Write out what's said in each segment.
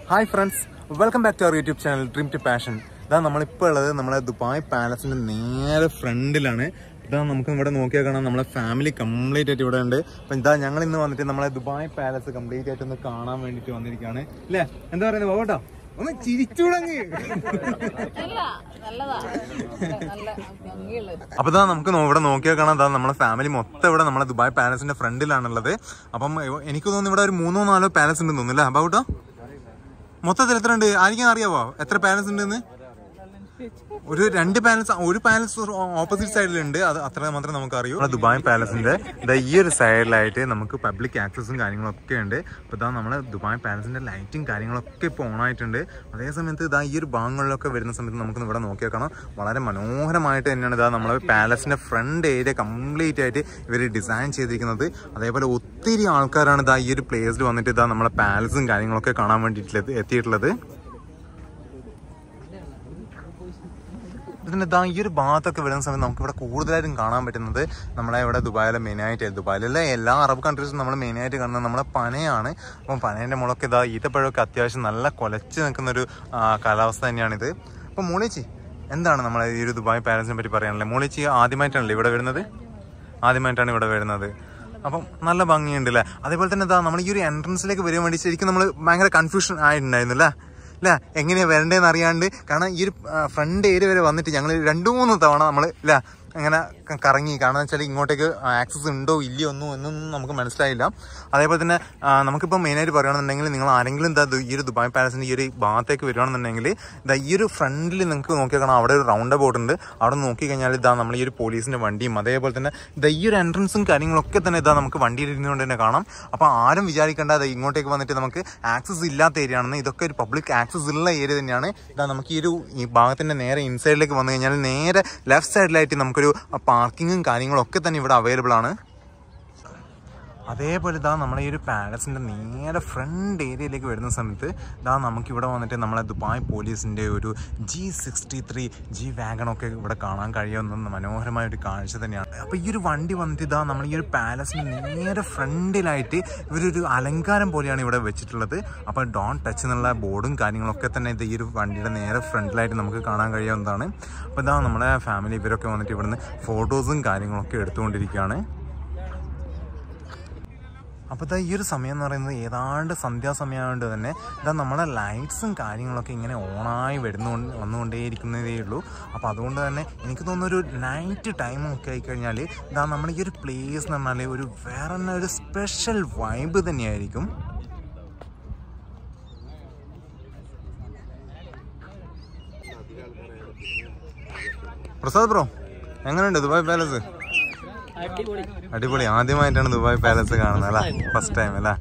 Hi friends welcome back to our YouTube channel dream to passion ഇതാ നമ്മളിപ്പോൾ ഉള്ളത് നമ്മളെ ദുബായ് പാലസിന്റെ നേരെ ഫ്രണ്ടിലാണ് ഇതാ നമുക്ക് ഇവിടെ നോക്കിയാൽ കാണാം നമ്മളെ ഫാമിലി കംപ്ലീറ്റ് ആയിട്ട് ഇവിടെ ഉണ്ട് അപ്പം ഇതാ ഞങ്ങൾ ഇന്ന് വന്നിട്ട് നമ്മളെ ദുബായ് പാലസ് കംപ്ലീറ്റ് ആയിട്ട് ഒന്ന് കാണാൻ വേണ്ടിയിട്ട് വന്നിരിക്കുകയാണ് അല്ലേ എന്താ പറയുന്നത് പോകട്ടോ ഒന്ന് ചിരിച്ചുടങ്ങി അല്ല നല്ലതാ നല്ല ഭംഗിയുള്ളത് അപ്പൊ ഇതാ നമുക്ക് നോ- ഇവിടെ നോക്കിയാൽ കാണാം ഇതാ നമ്മളെ ഫാമിലി മൊത്തം ഇവിടെ നമ്മളെ ദുബായ് പാലസിന്റെ ഫ്രണ്ടിലാണുള്ളത് അപ്പം ഇവ- എനിക്ക് തോന്നുന്നു ഇവിടെ ഒരു മൂന്നോ നാലോ പാലസ് ഉണ്ടെന്ന് തോന്നുന്നു അല്ലേ അബൌട്ടോ മൊത്തത്തിൽ എത്ര ഉണ്ട് ആർക്കും അറിയാവോ എത്ര പാലസ് ഉണ്ടെന്ന് ഒരു രണ്ട് പാലസ് ഒരു പാലസ് ഓപ്പോസിറ്റ് സൈഡിലുണ്ട് അത് അത്ര മാത്രമേ നമുക്ക് അറിയൂ നമ്മുടെ ദുബായ് പാലസിന്റെ ദാ ഈ ഒരു സൈഡിലായിട്ട് നമുക്ക് പബ്ലിക് ആക്സസും കാര്യങ്ങളൊക്കെ ഉണ്ട് അപ്പോൾ ഇതാ നമ്മളെ ദുബായ് പാലസിന്റെ ലൈറ്റും കാര്യങ്ങളൊക്കെ ഇപ്പോൾ ഓൺ ആയിട്ടുണ്ട് അതേ സമയത്ത് ഇതാ ഈ ഒരു ഭാഗങ്ങളിലൊക്കെ വരുന്ന സമയത്ത് നമുക്ക് ഇവിടെ നോക്കിയാൽ കാണാം വളരെ മനോഹരമായിട്ട് തന്നെയാണ് ഇതാ നമ്മളെ പാലസിന്റെ ഫ്രണ്ട് ഏരിയ കംപ്ലീറ്റ് ആയിട്ട് ഇവർ ഡിസൈൻ ചെയ്തിരിക്കുന്നത് അതേപോലെ ഒത്തിരി ആൾക്കാരാണ് ഇതാ ഈ ഒരു പ്ലേസിൽ വന്നിട്ട് ഇതാ നമ്മളെ പാലസും കാര്യങ്ങളൊക്കെ കാണാൻ വേണ്ടിയിട്ട് എത്തിയിട്ടുള്ളത് ഇതിന് ഇതാ ഈ ഒരു ഭാഗത്തൊക്കെ വരുന്ന സമയത്ത് നമുക്ക് ഇവിടെ കൂടുതലായിട്ടും കാണാൻ പറ്റുന്നത് നമ്മളെ ഇവിടെ ദുബായിലെ മെയിനായിട്ട് ദുബായിലെ എല്ലാ അറബ് കൺട്രീസും നമ്മൾ മെയിനായിട്ട് കാണുന്നത് നമ്മളെ പനയാണ് അപ്പം പനേൻ്റെ മുളക്ക് ഇതാ ഈത്തപ്പഴമൊക്കെ അത്യാവശ്യം നല്ല കുലച്ച് നിൽക്കുന്ന ഒരു ആ, കാലാവസ്ഥ തന്നെയാണിത് അപ്പം മോളിച്ചി എന്താണ് നമ്മളെ ഈ ഒരു ദുബായ് പാലസിനെ പറ്റി പറയാനുള്ളത് മോളിച്ചി ആദ്യമായിട്ടാണല്ലേ ഇവിടെ വരുന്നത് ആദ്യമായിട്ടാണ് ഇവിടെ വരുന്നത് അപ്പം നല്ല ഭംഗിയുണ്ട് അല്ലേ അതേപോലെ തന്നെ ഇതാ നമ്മൾ ഈ ഒരു എൻട്രൻസിലേക്ക് വരാൻ വേണ്ടി ശരിക്കും നമ്മൾ ഭയങ്കര കൺഫ്യൂഷൻ ആയിട്ടുണ്ടായിരുന്നു അല്ലേ അല്ല എങ്ങനെയാ വരണ്ടേന്ന് അറിയാണ്ട് കാരണം ഈ ഒരു ഫ്രണ്ട് ഏരിയ വരെ വന്നിട്ട് ഞങ്ങൾ രണ്ടു മൂന്ന് തവണ നമ്മൾ ഇല്ല അങ്ങനെ ക- കറങ്ങി കാരണം വെച്ചാൽ ഇങ്ങോട്ടേക്ക് ആക്സസ് ഉണ്ടോ ഇല്ലയോ ഒന്നും എന്നൊന്നും നമുക്ക് മനസ്സിലായില്ല അതേപോലെ തന്നെ ആ, നമുക്കിപ്പോൾ മെയിനായിട്ട് പറയുകയാണെന്നുണ്ടെങ്കിൽ നിങ്ങൾ ആരെങ്കിലും എന്താ ഈ ഒരു ദുബായ് പാലസിൻ്റെ ഈ ഒരു ഭാഗത്തേക്ക് വരികയാണെന്നുണ്ടെങ്കിൽ ഇതാ ഈ ഒരു ഫ്രണ്ടിൽ നിങ്ങൾക്ക് നോക്കിയാൽ കാണാം അവിടെ ഒരു റൗണ്ട് അബൌട്ട് ഉണ്ട് അവിടെ നോക്കി കഴിഞ്ഞാൽ ഇതാ നമ്മൾ ഈ ഒരു പോലീസിൻ്റെ വണ്ടിയും അതേപോലെ തന്നെ ഇതാ ഈ ഒരു എൻട്രൻസും കാര്യങ്ങളൊക്കെ തന്നെ ഇതാ നമുക്ക് വണ്ടിയിൽ ഇരുന്നുകൊണ്ട് തന്നെ കാണാം അപ്പോൾ ആരും വിചാരിക്കേണ്ട അത് ഇങ്ങോട്ടേക്ക് വന്നിട്ട് നമുക്ക് ആക്സസ് ഇല്ലാത്ത ഏരിയ ആണെന്ന് ഇതൊക്കെ ഒരു പബ്ലിക് ആക്സസ് ഉള്ള ഏരിയ തന്നെയാണ് ഇതാ നമുക്ക് ഈ ഒരു ഈ ഭാഗത്തിൻ്റെ നേരെ ഇൻസൈഡിലേക്ക് വന്നു കഴിഞ്ഞാൽ നേരെ ലെഫ്റ്റ് സൈഡിലായിട്ട് നമുക്കൊരു പാർക്കിങ്ങും കാര്യങ്ങളും ഒക്കെ തന്നെ ഇവിടെ അവൈലബിൾ ആണ് അതേപോലെ ഇതാ നമ്മളെ ഈ ഒരു പാലസിൻ്റെ നേരെ ഫ്രണ്ട് ഏരിയയിലേക്ക് വരുന്ന സമയത്ത് ഇതാ നമുക്കിവിടെ വന്നിട്ട് നമ്മളെ ദുബായ് പോലീസിൻ്റെ ഒരു ജി സിക്സ്റ്റി ത്രീ ജി വാഗണൊക്കെ ഇവിടെ കാണാൻ കഴിയുന്ന മനോഹരമായ ഒരു കാഴ്ച തന്നെയാണ് അപ്പോൾ ഈ ഒരു വണ്ടി വന്നിട്ട് ഇതാ നമ്മൾ ഈ ഒരു പാലസിൻ്റെ നേരെ ഫ്രണ്ടിലായിട്ട് ഇവരൊരു അലങ്കാരം പോലെയാണ് ഇവിടെ വെച്ചിട്ടുള്ളത് അപ്പോൾ ഡോൺ ടച്ച് എന്നുള്ള ബോർഡും കാര്യങ്ങളൊക്കെ തന്നെ ഇത് ഈ ഒരു വണ്ടിയുടെ നേരെ ഫ്രണ്ടിലായിട്ട് നമുക്ക് കാണാൻ കഴിയാവുന്നതാണ് അപ്പോൾ ഇതാ നമ്മുടെ ഫാമിലി ഇവരൊക്കെ വന്നിട്ട് ഇവിടുന്ന് ഫോട്ടോസും കാര്യങ്ങളൊക്കെ എടുത്തുകൊണ്ടിരിക്കുകയാണ് അപ്പോൾ ഇതാ ഈ ഒരു സമയം എന്ന് പറയുന്നത് ഏതാണ്ട് സന്ധ്യാസമയമായതുകൊണ്ട് തന്നെ ഇതാ നമ്മളെ ലൈറ്റ്സും കാര്യങ്ങളൊക്കെ ഇങ്ങനെ ഓണായി വരുന്നുകൊണ്ട് വന്നുകൊണ്ടേയിരിക്കുന്നതേ ഉള്ളൂ അപ്പോൾ അതുകൊണ്ട് തന്നെ എനിക്ക് തോന്നുന്നു ഒരു നൈറ്റ് ടൈം ഒക്കെ ആയിക്കഴിഞ്ഞാൽ ഇതാ നമ്മുടെ ഈ ഒരു പ്ലേസ് എന്ന് പറഞ്ഞാൽ ഒരു വേറെ തന്നെ ഒരു സ്പെഷ്യൽ വൈബ് തന്നെയായിരിക്കും പ്രസാദ് ബ്രോ എങ്ങനെയുണ്ട് ദുബായ് പാലസ് അടിപൊളി ആദ്യമായിട്ടാണ് ദുബായ് പാലസ് കാണുന്നത് അല്ലേ ഫസ്റ്റ് ടൈം അല്ലേ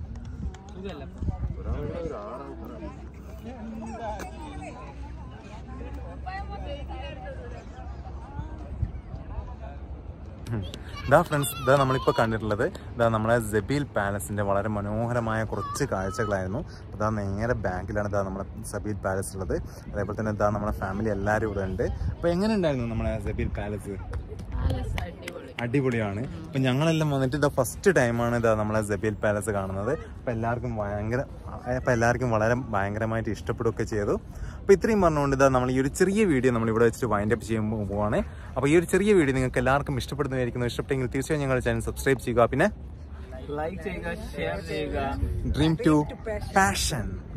ഉം. ഇതാ ഫ്രണ്ട്സ് ഇതാ നമ്മളിപ്പോൾ കണ്ടിട്ടുള്ളത് ഇതാ നമ്മളെ ജബീൽ പാലസിന്റെ വളരെ മനോഹരമായ കുറച്ച് കാഴ്ചകളായിരുന്നു ഇതാ നേരെ ബാക്കിലാണ് ഇതാ നമ്മളെ സബീൽ പാലസ് ഉള്ളത് അതേപോലെ തന്നെ ഇതാ നമ്മളെ ഫാമിലി എല്ലാവരും ഇവിടെ ഉണ്ട് അപ്പോൾ എങ്ങനെ ഉണ്ടായിരുന്നു നമ്മളെ ജബീൽ പാലസ് നല്ല അടിപൊളി അടിപൊളിയാണ് ഇപ്പൊ ഞങ്ങളെല്ലാം വന്നിട്ട് ഇതാ ഫസ്റ്റ് ടൈമാണ് ഇതാ നമ്മളെ ജബീൽ പാലസ് കാണുന്നത് അപ്പൊ എല്ലാവർക്കും ഭയങ്കര അപ്പൊ എല്ലാവർക്കും വളരെ ഭയങ്കരമായിട്ട് ഇഷ്ടപ്പെടുകയൊക്കെ ചെയ്തു അപ്പൊ ഇത്രയും പറഞ്ഞുകൊണ്ട് ഇതാ നമ്മൾ ഈ ഒരു ചെറിയ വീഡിയോ നമ്മൾ ഇവിടെ വെച്ചിട്ട് വൈൻഡ് അപ്പ് ചെയ്യുമ്പോൾ പോവാണ് അപ്പൊ ഈ ഒരു ചെറിയ വീഡിയോ നിങ്ങൾക്ക് എല്ലാവർക്കും ഇഷ്ടപ്പെടുന്നതായിരിക്കുന്നു ഇഷ്ടപ്പെട്ടെങ്കിൽ തീർച്ചയായും ഞങ്ങളുടെ ചാനൽ സബ്സ്ക്രൈബ് ചെയ്യുക പിന്നെ ലൈക്ക് ചെയ്യുക ഷെയർ ചെയ്യുക ഡ്രീം ടു പാഷൻ